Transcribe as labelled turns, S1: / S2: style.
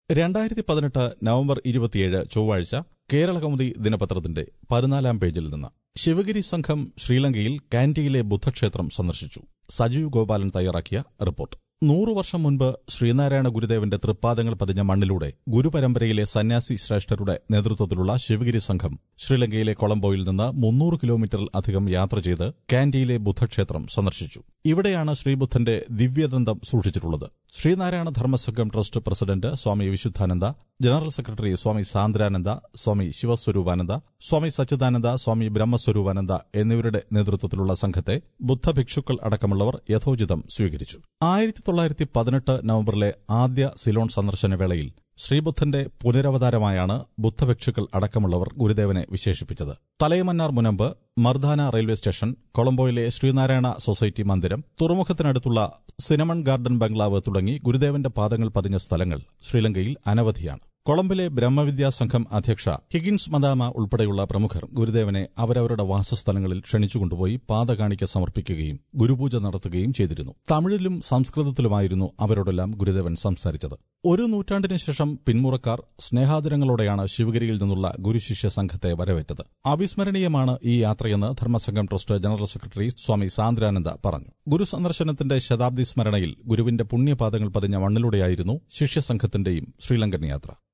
S1: രണ്ടായിരത്തി പതിനെട്ട് നവംബർ ഇരുപത്തിയേഴ് ചൊവ്വാഴ്ച കേരളകൗമുദി ദിനപത്രത്തിന്റെ പതിനാലാം പേജിൽ നിന്ന് ശിവഗിരി സംഘം ശ്രീലങ്കയിൽ കാൻഡിയിലെ ബുദ്ധക്ഷേത്രം സന്ദർശിച്ചു സജീവ് ഗോപാലൻ തയ്യാറാക്കിയ റിപ്പോർട്ട് നൂറു വർഷം മുൻപ് ശ്രീനാരായണ ഗുരുദേവന്റെ തൃപ്പാദങ്ങൾ പതിഞ്ഞ മണ്ണിലൂടെ ഗുരുപരമ്പരയിലെ സന്യാസി ശ്രേഷ്ഠരുടെ നേതൃത്വത്തിലുള്ള ശിവഗിരി സംഘം ശ്രീലങ്കയിലെ കൊളംബോയിൽ നിന്ന് മുന്നൂറ് കിലോമീറ്ററിൽ അധികം യാത്ര ചെയ്ത് കാൻഡിയിലെ ബുദ്ധക്ഷേത്രം സന്ദർശിച്ചു ഇവിടെയാണ് ശ്രീബുദ്ധന്റെ ദിവ്യദന്തം സൂക്ഷിച്ചിട്ടുള്ളത് Sreenarayana Dharmasangham trust president Swami Vishudhananda general secretary Swami Sandrananda Swami Shivaswaroopananda Swami Sachidananda Swami Brahmaswaroopananda എന്നിവരുടെ നേതൃത്വത്തിലുള്ള സംഘത്തെ ബുദ്ധഭിക്ഷുക്കൾ അടക്കമുള്ളവർ യഥോചിതം സ്വീകരിച്ചു ആയിരത്തി തൊള്ളായിരത്തി പതിനെട്ട് നവംബറിലെ ആദ്യ സിലോൺ സന്ദർശന വേളയിൽ ശ്രീബുദ്ധന്റെ പുനരവതാരമായാണ് ബുദ്ധഭിക്ഷുക്കൾ അടക്കമുള്ളവർ ഗുരുദേവനെ വിശേഷിപ്പിച്ചത് തലയമന്നാർ മുനമ്പ് മർദാന റെയിൽവേ സ്റ്റേഷൻ കൊളംബോയിലെ ശ്രീനാരായണ സൊസൈറ്റി മന്ദിരം തുറമുഖത്തിനടുത്തുള്ള സിനമൺ ഗാർഡൻ ബംഗ്ലാവ് തുടങ്ങി ഗുരുദേവന്റെ പാദങ്ങൾ പതിഞ്ഞ സ്ഥലങ്ങൾ ശ്രീലങ്കയിൽ അനവധിയാണ് കൊളംബിലെ ബ്രഹ്മവിദ്യാ സംഘം അധ്യക്ഷ ഹിഗിൻസ് മദാമ ഉൾപ്പെടെയുള്ള പ്രമുഖർ ഗുരുദേവനെ അവരവരുടെ വാസസ്ഥലങ്ങളിൽ ക്ഷണിച്ചുകൊണ്ടുപോയി പാദകാണിക്ക സമർപ്പിക്കുകയും ഗുരുപൂജ നടത്തുകയും ചെയ്തിരുന്നു തമിഴിലും സംസ്കൃതത്തിലുമായിരുന്നു അവരോടെല്ലാം ഗുരുദേവൻ സംസാരിച്ചത് ഒരു നൂറ്റാണ്ടിന് ശേഷം പിന്മുറക്കാർ സ്നേഹാദരങ്ങളോടെയാണ് ശിവഗിരിയിൽ നിന്നുള്ള ഗുരുശിഷ്യ സംഘത്തെ വരവേറ്റത് അവിസ്മരണീയമാണ് ഈ യാത്രയെന്ന് Dharmasangham trust general secretary Swami Sandrananda പറഞ്ഞു ഗുരു സന്ദർശനത്തിന്റെ ശതാബ്ദി സ്മരണയിൽ ഗുരുവിന്റെ പുണ്യപാദങ്ങൾ പതിഞ്ഞ മണ്ണിലൂടെയായിരുന്നു ശിഷ്യസംഘത്തിന്റെയും ശ്രീലങ്കൻ യാത്ര